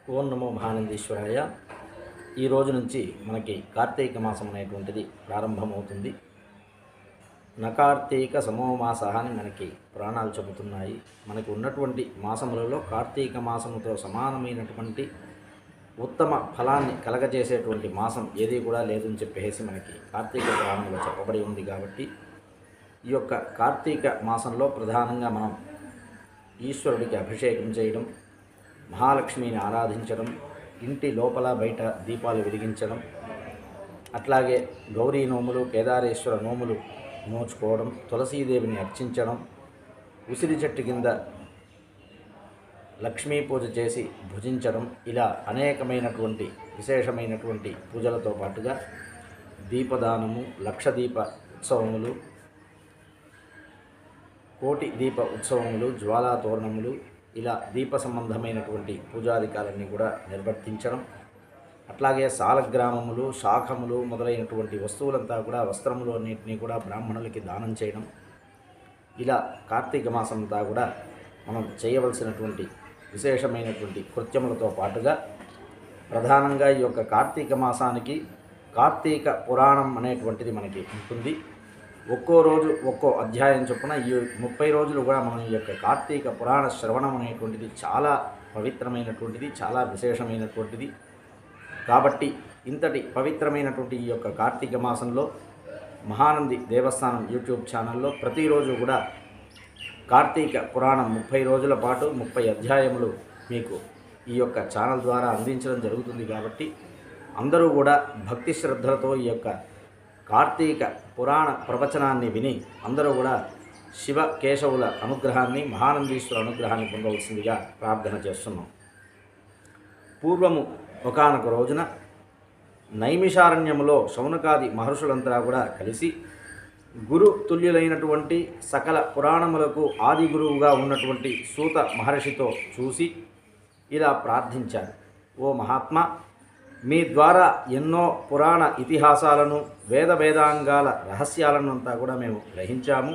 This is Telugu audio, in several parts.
ఓం నమో మహానందీశ్వరాయ ఈ రోజు నుంచి మనకి కార్తీక మాసం అనేటువంటిది ప్రారంభమవుతుంది నకార్తీక సమోమాస అని మనకి పురాణాలు చెబుతున్నాయి మనకి ఉన్నటువంటి మాసములలో కార్తీక మాసముతో సమానమైనటువంటి ఉత్తమ ఫలాన్ని కలగజేసేటువంటి మాసం ఏది కూడా లేదని చెప్పేసి మనకి కార్తీక పురాణంలో చెప్పబడి ఉంది కాబట్టి ఈ యొక్క కార్తీక మాసంలో ప్రధానంగా మనం ఈశ్వరుడికి అభిషేకం చేయడం మహాలక్ష్మిని ఆరాధించడం ఇంటి లోపల బయట దీపాలు వెలిగించడం అట్లాగే గౌరీ నోములు కేదారేశ్వర నోములు నోచుకోవడం తులసీదేవిని అర్చించడం ఉసిరి చెట్టు కింద లక్ష్మీ పూజ చేసి భుజించడం ఇలా అనేకమైనటువంటి విశేషమైనటువంటి పూజలతో పాటుగా దీపదానము లక్ష దీప ఉత్సవములు కోటి దీప ఉత్సవములు జ్వాలా తోరణములు ఇలా దీప సంబంధమైనటువంటి పూజాధికాలన్నీ కూడా నిర్వర్తించడం అట్లాగే సాలగ్రామములు శాఖములు మొదలైనటువంటి వస్తువులంతా కూడా వస్త్రములు అన్నింటినీ కూడా బ్రాహ్మణులకి దానం చేయడం ఇలా కార్తీక మాసం అంతా కూడా మనం చేయవలసినటువంటి విశేషమైనటువంటి కృత్యములతో పాటుగా ప్రధానంగా ఈ యొక్క కార్తీక మాసానికి కార్తీక పురాణం అనేటువంటిది మనకి ఉంటుంది ఒక్కో రోజు ఒక్కో అధ్యాయం చొప్పున ఈ ముప్పై రోజులు కూడా మనం ఈ యొక్క కార్తీక పురాణ శ్రవణం అనేటువంటిది చాలా పవిత్రమైనటువంటిది చాలా విశేషమైనటువంటిది కాబట్టి ఇంతటి పవిత్రమైనటువంటి ఈ యొక్క కార్తీక మాసంలో మహానంది దేవస్థానం యూట్యూబ్ ఛానల్లో ప్రతిరోజు కూడా కార్తీక పురాణం ముప్పై రోజుల పాటు ముప్పై అధ్యాయములు మీకు ఈ యొక్క ఛానల్ ద్వారా అందించడం జరుగుతుంది కాబట్టి అందరూ కూడా భక్తి శ్రద్ధలతో ఈ యొక్క కార్తీక పురాణ ప్రవచనాన్ని విని అందరూ కూడా శివ కేశవుల అనుగ్రహాన్ని మహానందీశ్వర అనుగ్రహాన్ని పొందవలసిందిగా ప్రార్థన చేస్తున్నాం పూర్వము ఒకానొక రోజున నైమిషారణ్యములో శౌనకాది మహర్షులంతా కూడా కలిసి గురు తుల్యులైనటువంటి సకల పురాణములకు ఆది గురువుగా ఉన్నటువంటి సూత మహర్షితో చూసి ఇలా ప్రార్థించారు ఓ మహాత్మా మీ ద్వారా ఎన్నో పురాణ ఇతిహాసాలను వేద వేదాంగాల రహస్యాలను అంతా కూడా మేము గ్రహించాము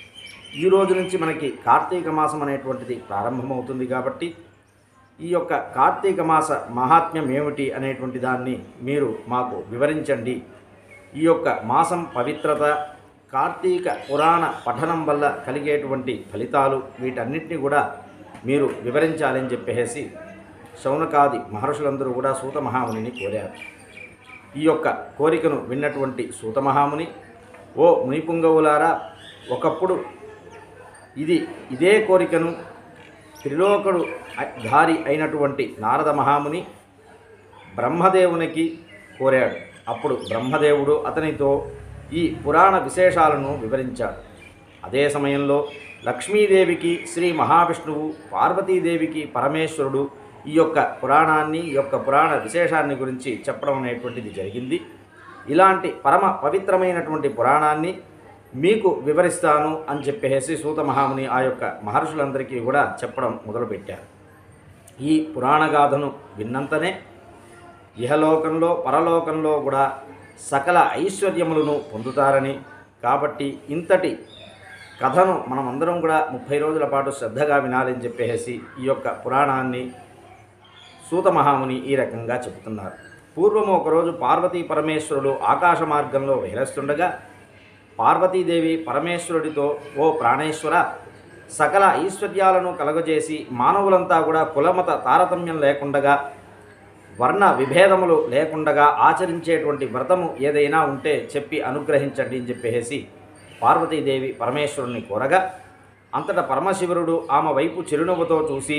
ఈ రోజు నుంచి మనకి కార్తీక మాసం అనేటువంటిది ప్రారంభమవుతుంది కాబట్టి ఈ యొక్క కార్తీక మాస మహాత్మ్యం ఏమిటి అనేటువంటి దాన్ని మీరు మాకు వివరించండి ఈ యొక్క మాసం పవిత్రత కార్తీక పురాణ పఠనం వల్ల కలిగేటువంటి ఫలితాలు వీటన్నిటిని కూడా మీరు వివరించాలని చెప్పేసి శౌనకాది మహర్షులందరూ కూడా సూత మహామునిని కోరారు ఈ యొక్క కోరికను విన్నటువంటి సూత మహాముని ఓ మునిపుంగవులారా ఒకప్పుడు ఇది ఇదే కోరికను త్రిలోకుడు ధారి అయినటువంటి నారద మహాముని బ్రహ్మదేవునికి కోరాడు అప్పుడు బ్రహ్మదేవుడు అతనితో ఈ పురాణ విశేషాలను వివరించాడు అదే సమయంలో లక్ష్మీదేవికి శ్రీ మహావిష్ణువు పార్వతీదేవికి పరమేశ్వరుడు ఈ యొక్క పురాణాన్ని ఈ యొక్క పురాణ విశేషాన్ని గురించి చెప్పడం అనేటువంటిది జరిగింది ఇలాంటి పరమ పవిత్రమైనటువంటి పురాణాన్ని మీకు వివరిస్తాను అని చెప్పేసి సూత మహాముని ఆ యొక్క మహర్షులందరికీ కూడా చెప్పడం మొదలుపెట్టారు ఈ పురాణగాథను విన్నంతనే ఇహలోకంలో పరలోకంలో కూడా సకల ఐశ్వర్యములను పొందుతారని కాబట్టి ఇంతటి కథను మనం అందరం కూడా ముప్పై రోజుల పాటు శ్రద్ధగా వినాలని చెప్పేసి ఈ యొక్క పురాణాన్ని సూత మహాముని ఈ రకంగా చెబుతున్నారు పూర్వం ఒకరోజు పార్వతీ పరమేశ్వరుడు ఆకాశ మార్గంలో విహరిస్తుండగా పార్వతీదేవి పరమేశ్వరుడితో ఓ ప్రాణేశ్వర సకల ఐశ్వర్యాలను కలగజేసి మానవులంతా కూడా కులమత తారతమ్యం లేకుండగా వర్ణ విభేదములు లేకుండగా ఆచరించేటువంటి వ్రతము ఏదైనా ఉంటే చెప్పి అనుగ్రహించండి అని చెప్పేసి పార్వతీదేవి పరమేశ్వరుని కోరగా అంతటా పరమశివుడు ఆమె వైపు చిరునవ్వుతో చూసి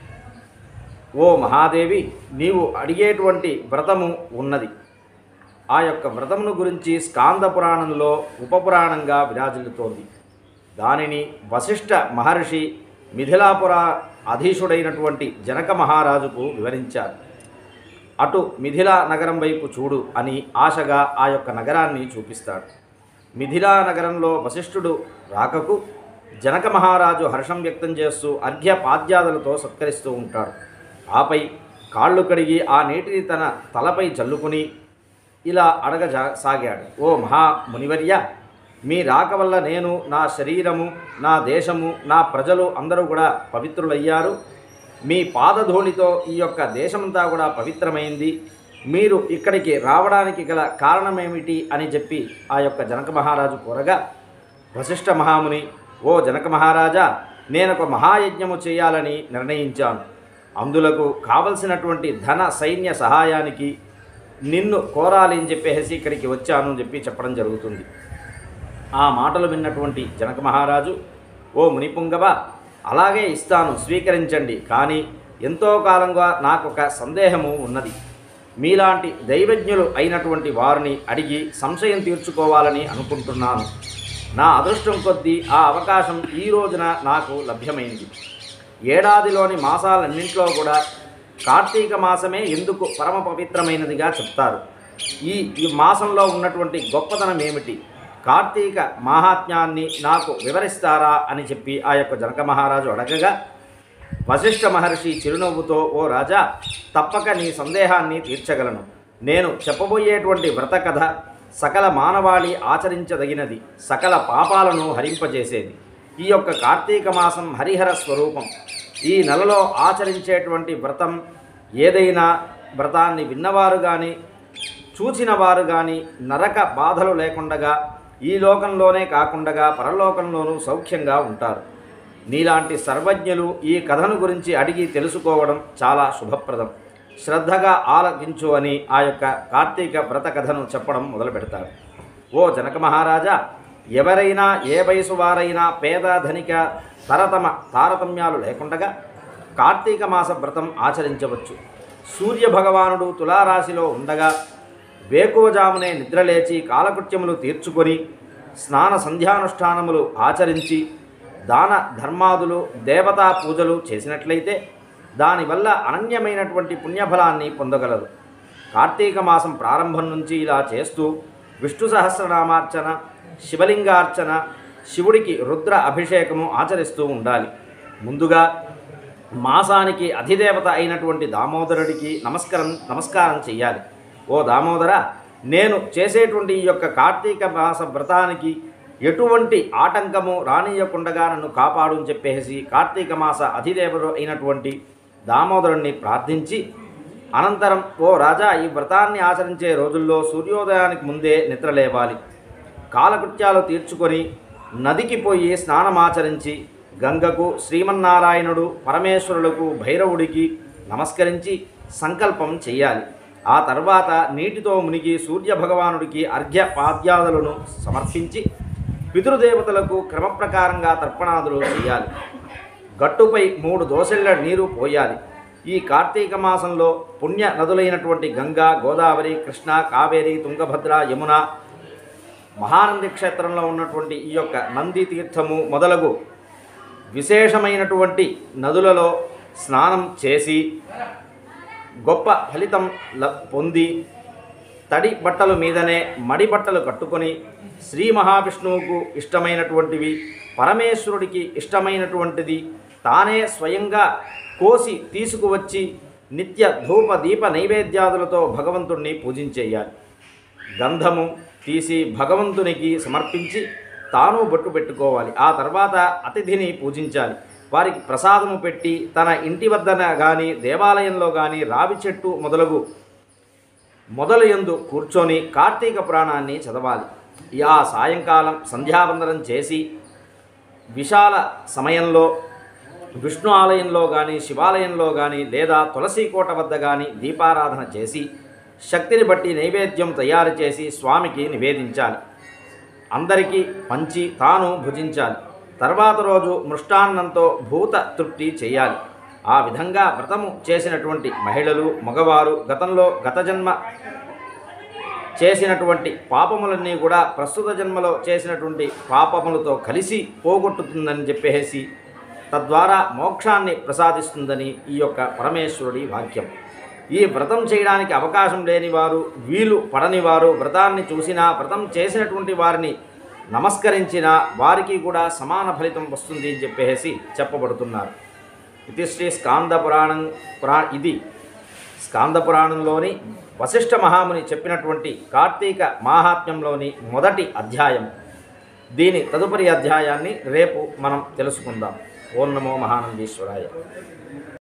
ఓ మహాదేవి నీవు అడిగేటువంటి వ్రతము ఉన్నది ఆ యొక్క వ్రతమును గురించి స్కాంద పురాణంలో ఉపపురాణంగా విరాజిల్లుతోంది దానిని వశిష్ఠ మహర్షి మిథిలాపుర అధీశుడైనటువంటి జనక మహారాజుకు వివరించారు అటు మిథిలా నగరం వైపు చూడు అని ఆశగా ఆ యొక్క నగరాన్ని చూపిస్తాడు మిథిలా నగరంలో వశిష్ఠుడు రాకకు జనక మహారాజు హర్షం వ్యక్తం చేస్తూ అర్ఘ్య పాద్యాదులతో సత్కరిస్తూ ఉంటాడు ఆపై కాళ్ళు కడిగి ఆ నీటిని తన తలపై చల్లుకుని ఇలా అడగజా సాగాడు ఓ మహా మునివర్య మీ రాక వల్ల నేను నా శరీరము నా దేశము నా ప్రజలు అందరూ కూడా పవిత్రులయ్యారు మీ పాదధూళితో ఈ యొక్క దేశమంతా కూడా పవిత్రమైంది మీరు ఇక్కడికి రావడానికి గల కారణమేమిటి అని చెప్పి ఆ యొక్క జనక మహారాజు కోరగా వశిష్ఠ మహాముని ఓ జనక మహారాజా నేను ఒక మహాయజ్ఞము చేయాలని నిర్ణయించాను అందులకు కావలసినటువంటి ధన సైన్య సహాయానికి నిన్ను కోరాలి అని చెప్పేసి ఇక్కడికి వచ్చాను అని చెప్పి చెప్పడం జరుగుతుంది ఆ మాటలు విన్నటువంటి జనక మహారాజు ఓ మునిపుంగవ అలాగే ఇస్తాను స్వీకరించండి కానీ ఎంతో కాలంగా నాకు ఒక సందేహము ఉన్నది మీలాంటి దైవజ్ఞులు అయినటువంటి వారిని అడిగి సంశయం తీర్చుకోవాలని అనుకుంటున్నాను నా అదృష్టం కొద్దీ ఆ అవకాశం ఈ రోజున నాకు లభ్యమైంది ఏడాదిలోని మాసాలన్నింటిలో కూడా కార్తీక మాసమే ఎందుకు పరమ పవిత్రమైనదిగా చెప్తారు ఈ ఈ మాసంలో ఉన్నటువంటి గొప్పతనం ఏమిటి కార్తీక మాహాత్మ్యాన్ని నాకు వివరిస్తారా అని చెప్పి ఆ యొక్క జనక మహారాజు అడగగా వశిష్ఠ మహర్షి చిరునవ్వుతో ఓ రాజా తప్పక నీ సందేహాన్ని తీర్చగలను నేను చెప్పబోయేటువంటి వ్రత కథ సకల మానవాళి ఆచరించదగినది సకల పాపాలను హరింపజేసేది ఈ యొక్క కార్తీక మాసం హరిహర స్వరూపం ఈ నెలలో ఆచరించేటువంటి వ్రతం ఏదైనా వ్రతాన్ని విన్నవారు కానీ చూచిన వారు కానీ నరక బాధలు లేకుండగా ఈ లోకంలోనే కాకుండా పరలోకంలోనూ సౌఖ్యంగా ఉంటారు నీలాంటి సర్వజ్ఞులు ఈ కథను గురించి అడిగి తెలుసుకోవడం చాలా శుభప్రదం శ్రద్ధగా ఆలకించు అని ఆ యొక్క కార్తీక వ్రత కథను చెప్పడం మొదలు పెడతారు ఓ జనక మహారాజా ఎవరైనా ఏ వయసు వారైనా పేద ధనిక తరతమ తారతమ్యాలు లేకుండగా కార్తీక మాస వ్రతం ఆచరించవచ్చు సూర్య భగవానుడు తులారాశిలో ఉండగా వేకువజామునే నిద్రలేచి కాలకృత్యములు తీర్చుకొని స్నాన సంధ్యానుష్ఠానములు ఆచరించి దాన ధర్మాదులు దేవతా పూజలు చేసినట్లయితే దానివల్ల అనన్యమైనటువంటి పుణ్యఫలాన్ని పొందగలరు కార్తీక మాసం ప్రారంభం నుంచి ఇలా చేస్తూ విష్ణు సహస్రనామార్చన శివలింగార్చన శివుడికి రుద్ర అభిషేకము ఆచరిస్తూ ఉండాలి ముందుగా మాసానికి అధిదేవత అయినటువంటి దామోదరుడికి నమస్కారం నమస్కారం చెయ్యాలి ఓ దామోదర నేను చేసేటువంటి ఈ యొక్క కార్తీక మాస వ్రతానికి ఎటువంటి ఆటంకము రానియకుండగా నన్ను కాపాడు అని చెప్పేసి కార్తీక మాస అధిదేవుడు అయినటువంటి దామోదరుణ్ణి ప్రార్థించి అనంతరం ఓ రాజా ఈ వ్రతాన్ని ఆచరించే రోజుల్లో సూర్యోదయానికి ముందే నిద్రలేవాలి కాలకృత్యాలు తీర్చుకొని నదికి పోయి స్నానమాచరించి గంగకు శ్రీమన్నారాయణుడు పరమేశ్వరులకు భైరవుడికి నమస్కరించి సంకల్పం చెయ్యాలి ఆ తర్వాత నీటితో మునిగి సూర్య భగవానుడికి అర్ఘ్య పాద్యాదులను సమర్పించి పితృదేవతలకు క్రమప్రకారంగా తర్పణాదులు చేయాలి గట్టుపై మూడు దోసెళ్ల నీరు పోయాలి ఈ కార్తీక మాసంలో పుణ్య నదులైనటువంటి గంగా గోదావరి కృష్ణ కావేరి తుంగభద్ర యమున మహానంది క్షేత్రంలో ఉన్నటువంటి ఈ యొక్క నంది తీర్థము మొదలగు విశేషమైనటువంటి నదులలో స్నానం చేసి గొప్ప ఫలితం ల పొంది తడి బట్టల మీదనే మడి బట్టలు కట్టుకొని శ్రీ మహావిష్ణువుకు ఇష్టమైనటువంటివి పరమేశ్వరుడికి ఇష్టమైనటువంటిది తానే స్వయంగా కోసి తీసుకువచ్చి నిత్య ధూప దీప నైవేద్యాదులతో భగవంతుణ్ణి పూజించేయాలి గంధము తీసి భగవంతునికి సమర్పించి తాను బొట్టు పెట్టుకోవాలి ఆ తర్వాత అతిథిని పూజించాలి వారికి ప్రసాదము పెట్టి తన ఇంటి వద్దన కానీ దేవాలయంలో కానీ రావి చెట్టు మొదలగు మొదలు ఎందు కూర్చొని కార్తీక పురాణాన్ని చదవాలి ఈ ఆ సాయంకాలం సంధ్యావందనం చేసి విశాల సమయంలో విష్ణు ఆలయంలో కానీ శివాలయంలో కానీ లేదా తులసి కోట వద్ద కానీ దీపారాధన చేసి శక్తిని బట్టి నైవేద్యం తయారు చేసి స్వామికి నివేదించాలి అందరికీ పంచి తాను భుజించాలి తర్వాత రోజు మృష్టాన్నంతో భూత తృప్తి చేయాలి ఆ విధంగా వ్రతము చేసినటువంటి మహిళలు మగవారు గతంలో గత జన్మ చేసినటువంటి పాపములన్నీ కూడా ప్రస్తుత జన్మలో చేసినటువంటి పాపములతో కలిసి పోగొట్టుతుందని చెప్పేసి తద్వారా మోక్షాన్ని ప్రసాదిస్తుందని ఈ యొక్క పరమేశ్వరుడి వాక్యం ఈ వ్రతం చేయడానికి అవకాశం లేని వారు వీలు పడని వారు వ్రతాన్ని చూసినా వ్రతం చేసినటువంటి వారిని నమస్కరించిన వారికి కూడా సమాన ఫలితం వస్తుంది అని చెప్పేసి చెప్పబడుతున్నారు ఇది శ్రీ స్కాంద పురాణం పురా ఇది స్కాంద పురాణంలోని వశిష్ఠ మహాముని చెప్పినటువంటి కార్తీక మాహాత్మ్యంలోని మొదటి అధ్యాయం దీని తదుపరి అధ్యాయాన్ని రేపు మనం తెలుసుకుందాం ఓం నమో మహానందీశ్వరాయ